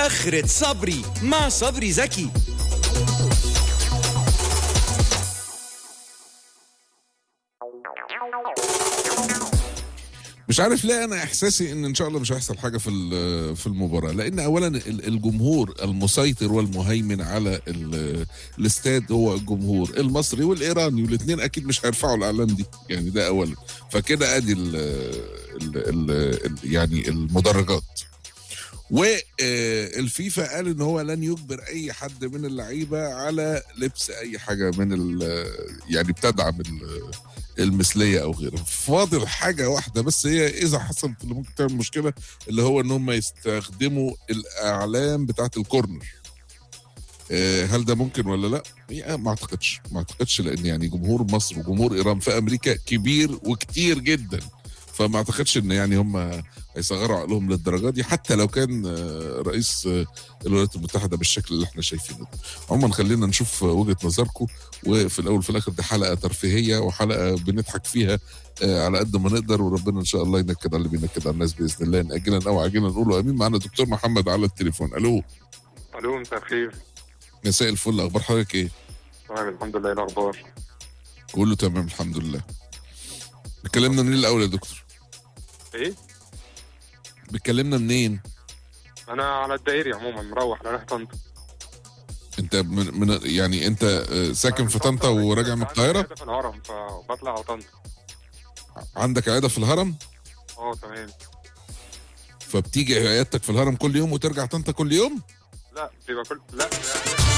آخرة صبري مع صبري زكي مش عارف ليه انا احساسي ان ان شاء الله مش هيحصل حاجه في ال- في المباراه لان اولا ال- الجمهور المسيطر والمهيمن على ال- الاستاد هو الجمهور المصري والايراني والاثنين اكيد مش هيرفعوا الاعلام دي يعني ده اولا فكده ادي ال ال ال ال يعني المدرجات والفيفا قال ان هو لن يجبر اي حد من اللعيبه على لبس اي حاجه من ال- يعني بتدعم ال- المثليه او غيره فاضل حاجه واحده بس هي اذا حصلت اللي ممكن تعمل مشكله اللي هو ان هم يستخدموا الاعلام بتاعت الكورنر آه، هل ده ممكن ولا لا؟ يعني ما اعتقدش ما اعتقدش لان يعني جمهور مصر وجمهور ايران في امريكا كبير وكتير جدا فما اعتقدش ان يعني هم هيصغروا عقلهم للدرجه دي حتى لو كان آه، رئيس آه، الولايات المتحده بالشكل اللي احنا شايفينه ده. عموما خلينا نشوف وجهه نظركم وفي الاول وفي الاخر دي حلقه ترفيهيه وحلقه بنضحك فيها آه، على قد ما نقدر وربنا ان شاء الله ينكد على اللي بينكد على الناس باذن الله ناجلا او عاجلا نقولوا امين معانا دكتور محمد على التليفون الو الو مساء الخير مساء الفل اخبار حضرتك ايه؟ تمام الحمد لله إيه الاخبار كله تمام الحمد لله بتكلمنا منين الاول يا دكتور؟ ايه بتكلمنا منين؟ انا على الدائري عموما مروح رايح طنطا انت من, من يعني انت آه، ساكن في طنطا وراجع من عندي القاهره؟ عيادة في الهرم فبطلع على طنطا عندك عياده في الهرم؟ اه تمام فبتيجي عيادتك في الهرم كل يوم وترجع طنطا كل يوم؟ لا بيبقى كل لا